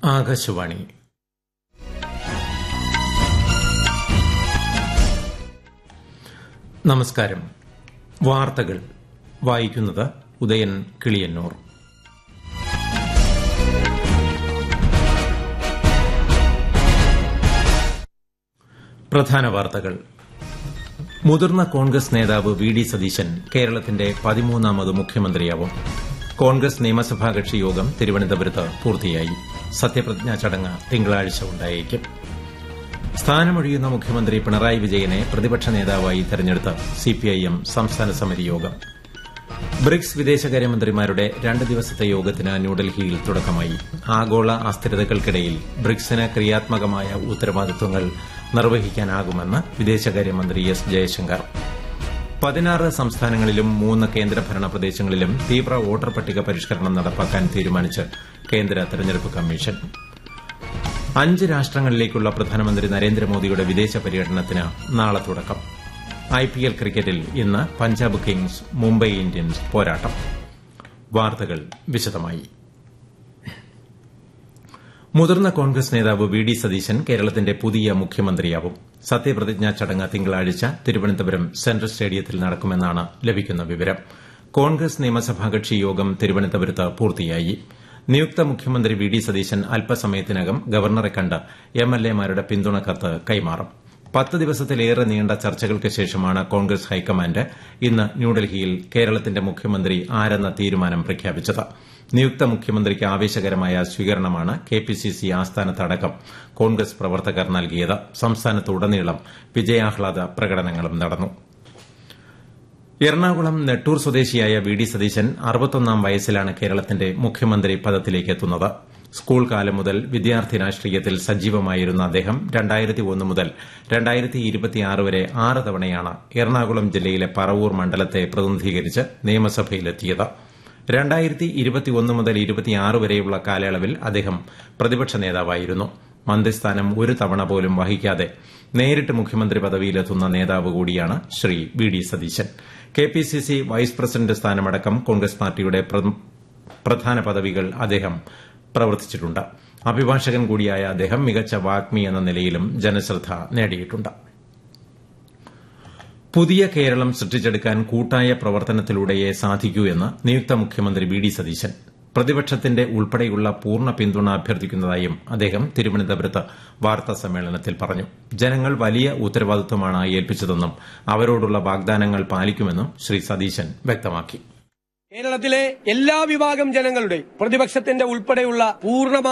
ആകാശവാണി നമസ്കാരം വാർത്തകൾ വായിക്കുന്നത് ഉദയൻ കിളിയന്നൂർ പ്രധാന വാർത്തകൾ മുതിർന്ന കോൺഗ്രസ് നേതാവ് വി ഡി സതീശൻ കേരളത്തിന്റെ പതിമൂന്നാമത് മുഖ്യമന്ത്രിയാവും കോൺഗ്രസ് നിയമസഭാ കക്ഷി യോഗം തിരുവനന്തപുരത്ത് പൂർത്തിയായി സത്യപ്രതിജ്ഞാ ചടങ്ങ് തിങ്കളാഴ്ച ഉണ്ടായേക്കും സ്ഥാനമൊഴിയുന്ന മുഖ്യമന്ത്രി പിണറായി വിജയനെ പ്രതിപക്ഷ നേതാവായി തെരഞ്ഞെടുത്ത സിപിഐഎം സംസ്ഥാന സമിതി യോഗം ബ്രിക്സ് വിദേശകാര്യമന്ത്രിമാരുടെ രണ്ട് ദിവസത്തെ യോഗത്തിന് ന്യൂഡൽഹിയിൽ തുടക്കമായി ആഗോള അസ്ഥിരതകൾക്കിടയിൽ ബ്രിക്സിന് ക്രിയാത്മകമായ ഉത്തരവാദിത്വങ്ങൾ നിർവഹിക്കാനാകുമെന്ന് വിദേശകാര്യമന്ത്രി എസ് ജയശങ്കർ പതിനാറ് സംസ്ഥാനങ്ങളിലും മൂന്ന് കേന്ദ്രഭരണ പ്രദേശങ്ങളിലും തീവ്ര വോട്ടർ പട്ടിക പരിഷ്കരണം നടപ്പാക്കാൻ തീരുമാനിച്ച് കേന്ദ്ര തെരഞ്ഞെടുപ്പ് കമ്മീഷൻ അഞ്ച് രാഷ്ട്രങ്ങളിലേക്കുള്ള പ്രധാനമന്ത്രി നരേന്ദ്രമോദിയുടെ വിദേശ പര്യടനത്തിന് നാളെ തുടക്കം ഐപിഎൽ ക്രിക്കറ്റിൽ ഇന്ന് പഞ്ചാബ് കിങ്സ് മുംബൈ ഇന്ത്യൻസ് പോരാട്ടം വാർത്തകൾ വിശദമായി മുതിർന്ന കോൺഗ്രസ് നേതാവ് വി ഡി സതീശൻ കേരളത്തിന്റെ പുതിയ മുഖ്യമന്ത്രിയാവും സത്യപ്രതിജ്ഞാ ചടങ്ങ് തിങ്കളാഴ്ച തിരുവനന്തപുരം സെൻട്രൽ സ്റ്റേഡിയത്തിൽ നടക്കുമെന്നാണ് ലഭിക്കുന്ന വിവരം കോൺഗ്രസ് നിയമസഭാ കക്ഷി യോഗം തിരുവനന്തപുരത്ത് പൂർത്തിയായി നിയുക്ത മുഖ്യമന്ത്രി വി ഡി സതീശൻ അല്പസമയത്തിനകം ഗവർണറെ കണ്ട് എംഎൽഎമാരുടെ പിന്തുണ കത്ത് കൈമാറും പത്ത് ദിവസത്തിലേറെ നീണ്ട ചർച്ചകൾക്ക് ശേഷമാണ് കോൺഗ്രസ് ഹൈക്കമാൻഡ് ഇന്ന് ന്യൂഡൽഹിയിൽ കേരളത്തിന്റെ മുഖ്യമന്ത്രി ആരെന്ന തീരുമാനം പ്രഖ്യാപിച്ചത് നിയുക്ത മുഖ്യമന്ത്രിക്ക് ആവേശകരമായ സ്വീകരണമാണ് കെപിസിസി ആസ്ഥാനത്തടക്കം കോൺഗ്രസ് പ്രവർത്തകർ നൽകിയത് സംസ്ഥാനത്തുടനീളം വിജയാഹ്ലാദ പ്രകടനങ്ങളും നടന്നു എറണാകുളം നെട്ടൂർ സ്വദേശിയായ വി ഡി സതീശൻ അറുപത്തൊന്നാം വയസ്സിലാണ് കേരളത്തിന്റെ മുഖ്യമന്ത്രി പദത്തിലേക്ക് എത്തുന്നത് സ്കൂൾ കാലം മുതൽ വിദ്യാർത്ഥി രാഷ്ട്രീയത്തിൽ സജീവമായിരുന്ന അദ്ദേഹം രണ്ടായിരത്തി ഒന്ന് മുതൽ രണ്ടായിരത്തി ഇരുപത്തിയാറ് വരെ ആറ് തവണയാണ് എറണാകുളം ജില്ലയിലെ പറവൂർ മണ്ഡലത്തെ പ്രതിനിധീകരിച്ച് നിയമസഭയിലെത്തിയത് രണ്ടായിരത്തി ഇരുപത്തിയൊന്ന് മുതൽ ഇരുപത്തിയാറ് വരെയുള്ള കാലയളവിൽ അദ്ദേഹം പ്രതിപക്ഷ നേതാവായിരുന്നു മന്ത്രിസ്ഥാനം ഒരു തവണ പോലും വഹിക്കാതെ നേരിട്ട് മുഖ്യമന്ത്രി പദവിയിലെത്തുന്ന നേതാവ് കൂടിയാണ് Shri V D Satheesan KPCC vice president സ്ഥാനമടക്കം കോൺഗ്രസ് പാർട്ടിയുടെ പ്രധാന പദവികൾ അദ്ദേഹം പ്രവർത്തിച്ചിട്ടുണ്ട് അഭിഭാഷകൻ കൂടിയായ അദ്ദേഹം മികച്ച വാഗ്മി എന്ന നിലയിലും ജനശ്രദ്ധ നേടിയിട്ടുണ്ട് പുതിയ കേരളം സൃഷ്ടിച്ചെടുക്കാൻ കൂട്ടായ പ്രവർത്തനത്തിലൂടെയേ സാധിക്കൂ എന്ന് നിയുക്ത മുഖ്യമന്ത്രി വി ഡി സതീശൻ പ്രതിപക്ഷത്തിന്റെ ഉൾപ്പെടെയുള്ള പൂർണ്ണ പിന്തുണ അഭ്യർത്ഥിക്കുന്നതായും അദ്ദേഹം തിരുവനന്തപുരത്ത് വാർത്താ സമ്മേളനത്തിൽ പറഞ്ഞു ജനങ്ങൾ വലിയ ഉത്തരവാദിത്വമാണ് ഏൽപ്പിച്ചതെന്നും അവരോടുള്ള വാഗ്ദാനങ്ങൾ പാലിക്കുമെന്നും ശ്രീ സതീശൻ വ്യക്തമാക്കി കേരളത്തിലെ എല്ലാ വിഭാഗം ജനങ്ങളുടെ പ്രതിപക്ഷത്തിന്റെ ഉൾപ്പെടെയുള്ള പൂർണ്ണ